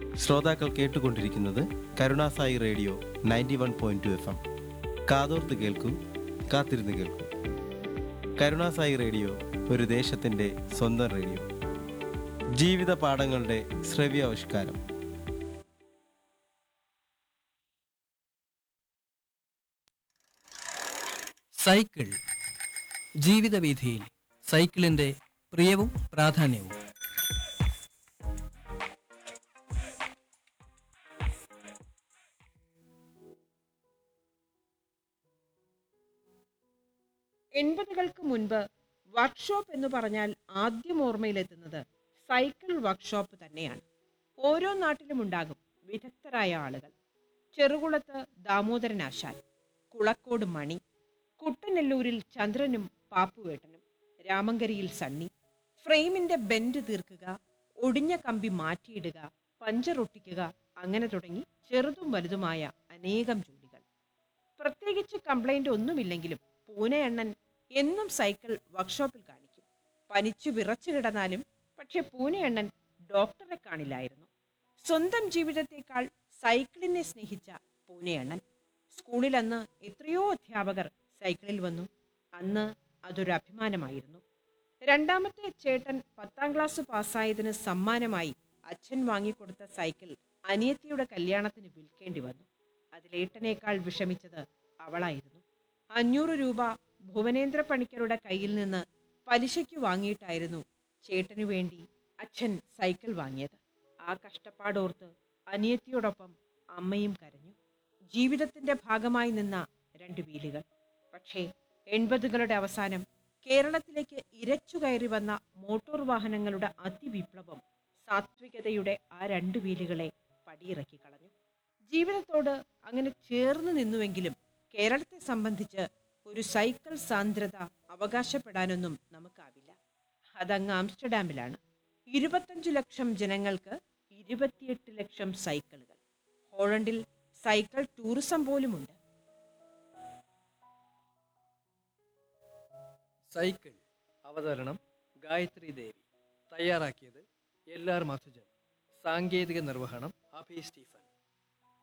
ശ്രോതാക്കൾ കേട്ടുകൊണ്ടിരിക്കുന്നത് Karunasai radio ninety one point two F M കാതോർത്ത് കേൾക്കൂ കാത്തിരുന്ന് കേൾക്കൂ കരുണാസായി റേഡിയോ ഒരു ദേശത്തിൻ്റെ സ്വന്തം റേഡിയോ ജീവിത പാഠങ്ങളുടെ ശ്രവ്യാവിഷ്കാരം സൈക്കിൾ ജീവിതവീഥിയിൽ സൈക്കിളിന്റെ പ്രിയവും പ്രാധാന്യവും എൺപതുകൾക്ക് മുൻപ് വർക്ക്ഷോപ്പ് എന്ന് പറഞ്ഞാൽ ആദ്യം ഓർമ്മയിലെത്തുന്നത് സൈക്കിൾ വർക്ക്ഷോപ്പ് തന്നെയാണ് ഓരോ നാട്ടിലും ഉണ്ടാകും വിദഗ്ധരായ ആളുകൾ ചെറുകുളത്ത് ദാമോദരനാശാൻ കുളക്കോട് മണി കുട്ടനെല്ലൂരിൽ ചന്ദ്രനും പാപ്പുവേട്ടനും രാമങ്കരിയിൽ സണ്ണി ഫ്രെയിമിന്റെ ബെൻഡ് തീർക്കുക ഒടിഞ്ഞ കമ്പി മാറ്റിയിടുക പഞ്ചറൊട്ടിക്കുക അങ്ങനെ തുടങ്ങി ചെറുതും വലുതുമായ അനേകം ജോലികൾ പ്രത്യേകിച്ച് കംപ്ലൈന്റ് ഒന്നുമില്ലെങ്കിലും പൂനെയണ്ണൻ എന്നും സൈക്കിൾ വർക്ക്ഷോപ്പിൽ കാണിക്കും പനിച്ചു വിറച്ചു കിടന്നാലും പക്ഷെ പൂനെയണ്ണൻ ഡോക്ടറെ കാണില്ലായിരുന്നു സ്വന്തം ജീവിതത്തെക്കാൾ സൈക്കിളിനെ സ്നേഹിച്ച പൂനെയണ്ണൻ സ്കൂളിൽ അന്ന് എത്രയോ അധ്യാപകർ സൈക്കിളിൽ വന്നു അന്ന് അതൊരു അഭിമാനമായിരുന്നു രണ്ടാമത്തെ ചേട്ടൻ പത്താം ക്ലാസ് പാസ്സായതിന് സമ്മാനമായി അച്ഛൻ വാങ്ങിക്കൊടുത്ത സൈക്കിൾ അനിയത്തിയുടെ കല്യാണത്തിന് വിൽക്കേണ്ടി വന്നു അതിലേട്ടനേക്കാൾ വിഷമിച്ചത് അവളായിരുന്നു അഞ്ഞൂറ് രൂപ ഭുവനേന്ദ്ര പണിക്കരുടെ കയ്യിൽ നിന്ന് പലിശയ്ക്ക് വാങ്ങിയിട്ടായിരുന്നു ചേട്ടനു വേണ്ടി അച്ഛൻ സൈക്കിൾ വാങ്ങിയത് ആ കഷ്ടപ്പാടോർത്ത് അനിയത്തിയോടൊപ്പം അമ്മയും കരഞ്ഞു ജീവിതത്തിന്റെ ഭാഗമായി നിന്ന രണ്ട് വീലുകൾ പക്ഷേ എൺപതുകളുടെ അവസാനം കേരളത്തിലേക്ക് ഇരച്ചു കയറി വന്ന മോട്ടോർ വാഹനങ്ങളുടെ അതിവിപ്ലവം സാത്വികതയുടെ ആ രണ്ട് വീലുകളെ പടിയിറക്കി കളഞ്ഞു ജീവിതത്തോട് അങ്ങനെ ചേർന്ന് നിന്നുവെങ്കിലും കേരളത്തെ സംബന്ധിച്ച് ഒരു സൈക്കിൾ സാന്ദ്രത അവകാശപ്പെടാനൊന്നും നമുക്കാവില്ല അതങ്ങ് ആംസ്റ്റർഡാമിലാണ് ഇരുപത്തഞ്ച് ലക്ഷം ജനങ്ങൾക്ക് ഇരുപത്തിയെട്ട് ലക്ഷം സൈക്കിളുകൾ ഹോളണ്ടിൽ സൈക്കിൾ ടൂറിസം പോലുമുണ്ട് സൈക്കിൾ അവതരണം ഗായത്രി ദേവി തയ്യാറാക്കിയത് എൽ ആർ മധുജൻ സാങ്കേതിക നിർവഹണം അഭി സ്റ്റീഫൻ